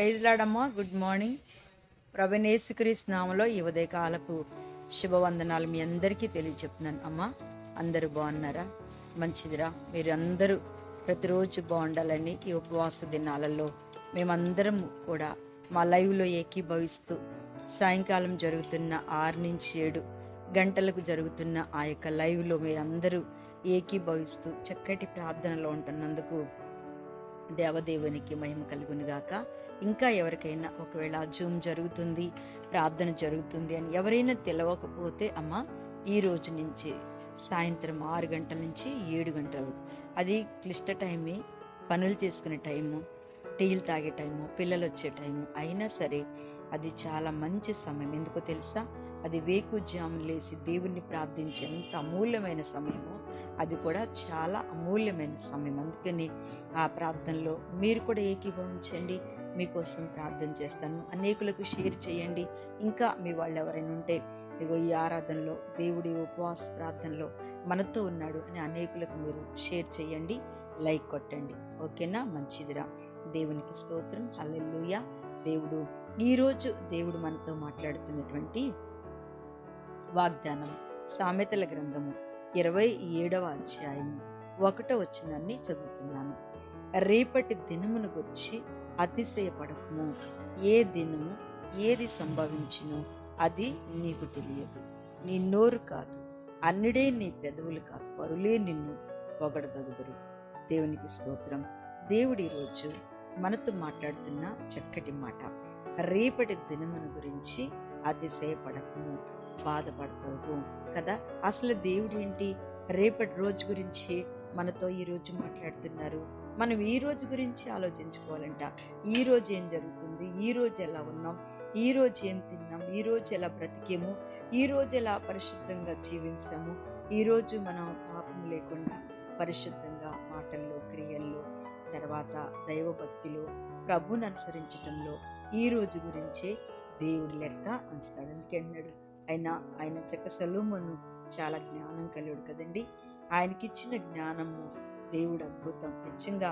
praise లాడమ్మా good morning ప్రభనేసుక్రీస్తు నామలో ఈ ఉదయకాలపు శుభవందనాలు మీ అందరికీ తెలియచెప్తున్నాను అమ్మా అందరూ బాగున్నారా మంచిదిరా మీరు అందరూ ప్రతిరోజు బాగుండాలని ఈ ఉపవాస దినాలలో మేమందరం కూడా మా లైవ్లో ఏకీభవిస్తూ సాయంకాలం జరుగుతున్న ఆరు నుంచి ఏడు గంటలకు జరుగుతున్న ఆ యొక్క లైవ్లో మీరందరూ ఏకీభవిస్తూ చక్కటి ప్రార్థనలో ఉంటున్నందుకు దేవదేవునికి మహిమ కలుగునుగాక ఇంకా ఎవరికైనా ఒకవేళ జూమ్ జరుగుతుంది ప్రార్థన జరుగుతుంది అని ఎవరైనా తెలవకపోతే అమ్మ ఈ రోజు నుంచి సాయంత్రం ఆరు గంటల నుంచి ఏడు గంటలు అది క్లిష్ట టైమే పనులు చేసుకునే టైము టీలు తాగే టైము పిల్లలు వచ్చే టైము అయినా సరే అది చాలా మంచి సమయం ఎందుకో తెలుసా అది వేకుజాము లేసి దేవుణ్ణి ప్రార్థించే ఎంత అమూల్యమైన సమయము అది కూడా చాలా అమూల్యమైన సమయం అందుకని ఆ ప్రార్థనలో మీరు కూడా ఏకీభవించండి మీకోసం ప్రార్థన చేస్తాను అనేకులకు షేర్ చేయండి ఇంకా మీ వాళ్ళు ఎవరైనా ఉంటే ఇదిగో ఈ ఆరాధనలో దేవుడి ఉపవాస ప్రార్థనలో మనతో ఉన్నాడు అని అనేకులకు మీరు షేర్ చేయండి లైక్ కొట్టండి ఓకేనా మంచిదిరా దేవునికి స్తోత్రం హల్లెలూయా దేవుడు ఈరోజు దేవుడు మనతో మాట్లాడుతున్నటువంటి వాగ్దానం సామెతల గ్రంథము ఇరవై ఏడవ అధ్యాయం ఒకటో వచ్చినాన్ని చదువుతున్నాను రేపటి దినమును గురించి అతిశయపడకము ఏ దినము ఏది సంభవించును అది నీకు తెలియదు నీ నోరు కాదు అన్నిడే నీ పెదవులు కాదు పరులే నిన్ను పొగడదగుదురు దేవునికి స్తోత్రం దేవుడి రోజు మనతో మాట్లాడుతున్న చక్కటి మాట రేపటి దినమును గురించి అతిశయపడకము బాధపడతావు కదా అసలు దేవుడు ఏంటి రేపటి రోజు గురించి మనతో ఈ రోజు మాట్లాడుతున్నారు మనం ఈ రోజు గురించి ఆలోచించుకోవాలంట ఈ రోజు ఏం జరుగుతుంది ఈ రోజు ఎలా ఉన్నాం ఈ రోజు ఏం తిన్నాం ఈ రోజు ఎలా బ్రతికేము ఈ రోజు ఎలా పరిశుద్ధంగా జీవించాము ఈ రోజు మనం పాపం లేకుండా పరిశుద్ధంగా మాటల్లో క్రియల్లో తర్వాత దైవభక్తిలో ప్రభుని అనుసరించటంలో ఈ రోజు గురించే దేవుడి లెక్క అంచుతాడు అందుకే అన్నాడు ఆయన ఆయన చక్క సొలోమోను చాలా జ్ఞానం కలిగాడు కదండి ఆయనకిచ్చిన జ్ఞానము దేవుడు అద్భుతం నిజంగా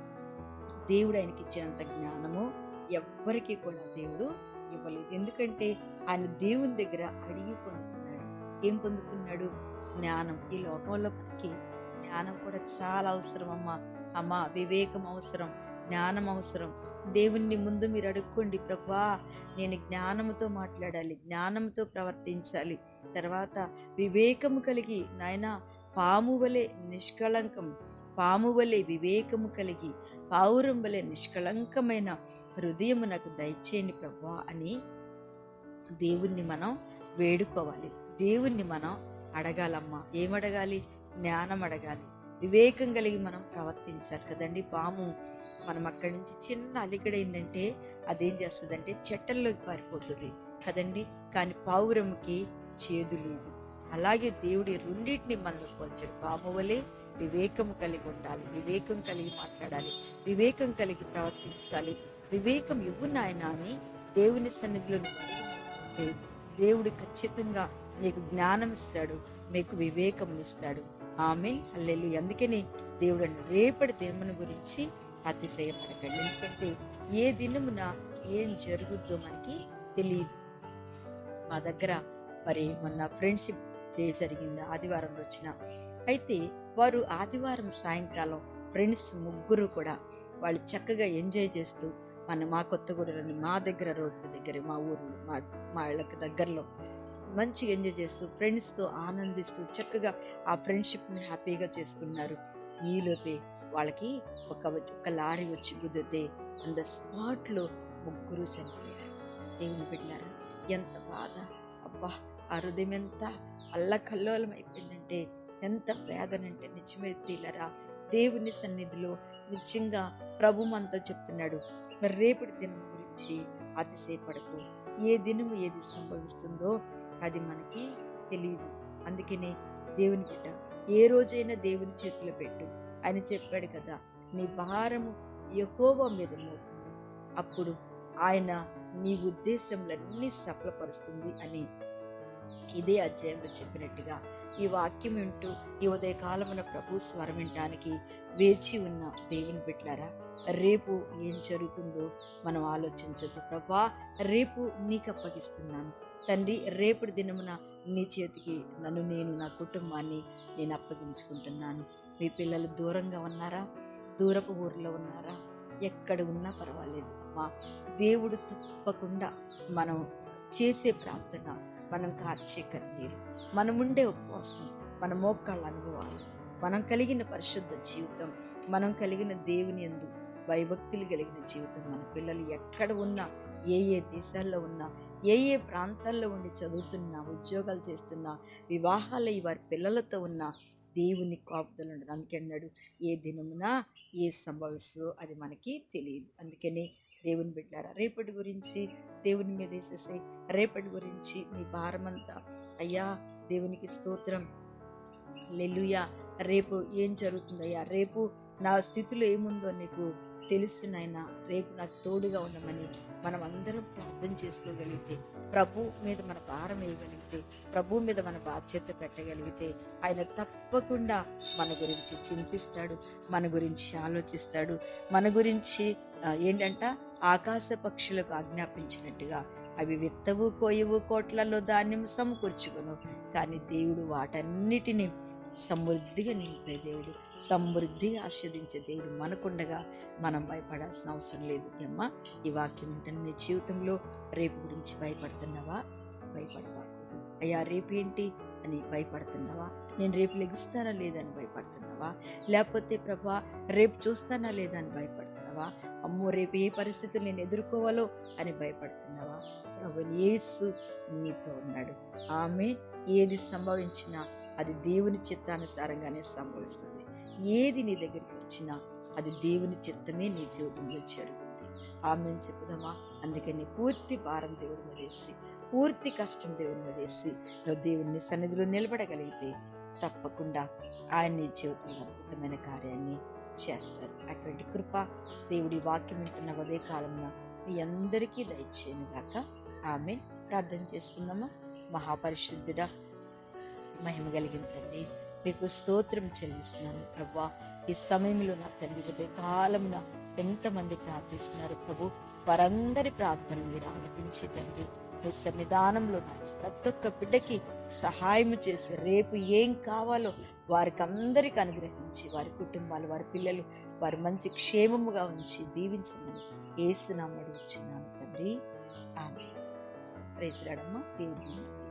దేవుడు ఆయనకి ఇచ్చినంత జ్ఞానము ఎవ్వరికీ కూడా దేవుడు ఇవ్వలేదు ఎందుకంటే ఆయన దేవుని దగ్గర అడిగి పొందుకున్నాడు ఏం పొందుకున్నాడు జ్ఞానం ఈ లోకంలో మనకి జ్ఞానం కూడా చాలా అవసరం అమ్మా అమ్మ వివేకం అవసరం జ్ఞానం అవసరం దేవుణ్ణి ముందు మీరు అడుక్కోండి ప్రభా నేను జ్ఞానముతో మాట్లాడాలి జ్ఞానంతో ప్రవర్తించాలి తర్వాత వివేకము కలిగి నాయన పాము వలె నిష్కళంకం పాము వలె వివేకము కలిగి పావురం వలె నిష్కళంకమైన హృదయము నాకు దయచేయండి ప్రభా అని దేవుణ్ణి మనం వేడుకోవాలి దేవుణ్ణి మనం అడగాలమ్మా ఏమడగాలి జ్ఞానం అడగాలి వివేకం కలిగి మనం ప్రవర్తించాలి కదండి పాము మనం అక్కడి నుంచి చిన్న అలిగడైందంటే అదేం చేస్తుందంటే చెట్టల్లోకి పారిపోతుంది కదండి కానీ పావురంకి చేదు లేదు అలాగే దేవుడి రెండింటిని మనలో పోల్చాడు పాము వలె వివేకం కలిగి ఉండాలి వివేకం కలిగి మాట్లాడాలి వివేకం కలిగి ప్రవర్తించాలి వివేకం ఇవ్వు నాయన అని దేవుని సన్నిధిలో నువ్వు అడిగితే దేవుడు ఖచ్చితంగా నీకు జ్ఞానం ఇస్తాడు మీకు వివేకం ఇస్తాడు ఆమె హల్లెలు అందుకని దేవుడు అన్న రేపటి దినమును గురించి అతిశయపడకండి ఎందుకంటే ఏ దినమున ఏం జరుగుద్దో మనకి తెలియదు మా దగ్గర మరి మొన్న ఫ్రెండ్షిప్ డే జరిగింది ఆదివారం వచ్చిన అయితే వారు ఆదివారం సాయంకాలం ఫ్రెండ్స్ ముగ్గురు కూడా వాళ్ళు చక్కగా ఎంజాయ్ చేస్తూ మన మా కొత్తగూడలోని మా దగ్గర రోడ్డు దగ్గర మా ఊరు మా మా ఇళ్ళకి దగ్గరలో మంచిగా ఎంజాయ్ చేస్తూ ఫ్రెండ్స్తో ఆనందిస్తూ చక్కగా ఆ ఫ్రెండ్షిప్ని హ్యాపీగా చేసుకున్నారు ఈలోపే వాళ్ళకి ఒక ఒక లారీ వచ్చి గుద్దితే అంత స్పాట్లో ముగ్గురు చనిపోయారు దేవుని బిడ్డారా ఎంత బాధ అబ్బా ఆ హృదయం ఎంత అల్లకల్లోలం అయిపోయిందంటే ఎంత వేదనంటే నిజమే ప్రియులరా దేవుని సన్నిధిలో నిజంగా ప్రభు మనతో చెప్తున్నాడు మరి రేపటి దినం గురించి అతిశయపడకు ఏ దినము ఏది సంభవిస్తుందో అది మనకి తెలియదు అందుకనే దేవుని బిడ్డ ఏ రోజైనా దేవుని చేతిలో పెట్టు ఆయన చెప్పాడు కదా నీ భారము యహోవా మీద మోపుము అప్పుడు ఆయన నీ ఉద్దేశములన్నీ సఫలపరుస్తుంది అని ఇదే అధ్యాయంలో చెప్పినట్టుగా ఈ వాక్యం వింటూ ఈ ఉదయకాలమున ప్రభు స్వరం వినటానికి వేచి ఉన్న దేవుని బిడ్డలారా రేపు ఏం జరుగుతుందో మనం ఆలోచించొద్దు ప్రభా రేపు నీకు అప్పగిస్తున్నాను తండ్రి రేపటి దినమున నీ చేతికి నన్ను నేను నా కుటుంబాన్ని నేను అప్పగించుకుంటున్నాను మీ పిల్లలు దూరంగా ఉన్నారా దూరపు ఊర్లో ఉన్నారా ఎక్కడ ఉన్నా పర్వాలేదు అమ్మా దేవుడు తప్పకుండా మనం చేసే ప్రార్థన మనం కార్చే కన్నీరు మనం ఉండే ఉపవాసం మన మోకాళ్ళ అనుభవాలు మనం కలిగిన పరిశుద్ధ జీవితం మనం కలిగిన దేవుని ఎందు భయభక్తులు కలిగిన జీవితం మన పిల్లలు ఎక్కడ ఉన్నా ఏ ఏ దేశాల్లో ఉన్నా ఏ ఏ ప్రాంతాల్లో ఉండి చదువుతున్నా ఉద్యోగాలు చేస్తున్నా వివాహాలు వారి పిల్లలతో ఉన్న దేవుని కాపుదలు ఉండదు అందుకే అన్నాడు ఏ దినమున ఏ సంభవిస్తో అది మనకి తెలియదు అందుకని దేవుని బిడ్డారా రేపటి గురించి దేవుని మీద వేసేసే రేపటి గురించి మీ భారమంతా అయ్యా దేవునికి స్తోత్రం లెలుయా రేపు ఏం జరుగుతుందయ్యా రేపు నా స్థితిలో ఏముందో నీకు తెలుసు నాయనా రేపు నాకు తోడుగా ఉండమని మనం అందరం ప్రార్థన చేసుకోగలిగితే ప్రభు మీద మన భారం వేయగలిగితే ప్రభు మీద మన బాధ్యత పెట్టగలిగితే ఆయన తప్పకుండా మన గురించి చింతిస్తాడు మన గురించి ఆలోచిస్తాడు మన గురించి ఆ, ఏంటంట ఆకాశ పక్షులకు ఆజ్ఞాపించినట్టుగా అవి విత్తవు కోయవు కోట్లలో ధాన్యం సమకూర్చుకును కానీ దేవుడు వాటన్నిటిని సమృద్ధిగా నింపే దేవుడు సమృద్ధిగా ఆస్వాదించే దేవుడు మనకుండగా మనం భయపడాల్సిన అవసరం లేదు అమ్మ ఈ వాక్యం వింటున్న నీ జీవితంలో రేపు గురించి భయపడుతున్నావా భయపడబాకు అయ్యా రేపు ఏంటి అని భయపడుతున్నావా నేను రేపు లెగుస్తానా లేదని భయపడుతున్నావా లేకపోతే ప్రభా రేపు చూస్తానా లేదా అని భయపడుతున్నావా అమ్మో రేపు ఏ పరిస్థితులు నేను ఎదుర్కోవాలో అని భయపడుతున్నావా ప్రభు యేసు నీతో ఉన్నాడు ఆమె ఏది సంభవించినా అది దేవుని చిత్తానుసారంగానే సంభవిస్తుంది ఏది నీ దగ్గరికి వచ్చినా అది దేవుని చిత్తమే నీ జీవితంలో జరుగుతుంది ఆమె చెప్పుదామా అందుకని పూర్తి భారం దేవుడి మీద వేసి పూర్తి కష్టం దేవుని మీద వేసి నువ్వు దేవుని సన్నిధిలో నిలబడగలిగితే తప్పకుండా ఆయన నీ జీవితంలో అద్భుతమైన కార్యాన్ని చేస్తారు అటువంటి కృప దేవుడి వాక్యం వింటున్న ఉదయ కాలంలో మీ అందరికీ దయచేయను గాక ఆమె ప్రార్థన చేసుకుందామా మహాపరిశుద్ధుడా మహిమ కలిగిన తండ్రి మీకు స్తోత్రం చెల్లిస్తున్నాను ప్రభా ఈ సమయంలో నా తండ్రి ఉదయ కాలమున ఎంతమంది ప్రార్థిస్తున్నారు ప్రభు వారందరి ప్రార్థనలు మీరు ఆలపించి తండ్రి మీ సన్నిధానంలో నాయన ప్రతి ఒక్క బిడ్డకి సహాయం చేసి రేపు ఏం కావాలో వారికి అందరికి అనుగ్రహించి వారి కుటుంబాలు వారి పిల్లలు వారి మంచి క్షేమముగా ఉంచి దీవించమని ఏసునామడు వచ్చినాను తండ్రి ఆమె ప్రేసరాడమ్మ దేవుడి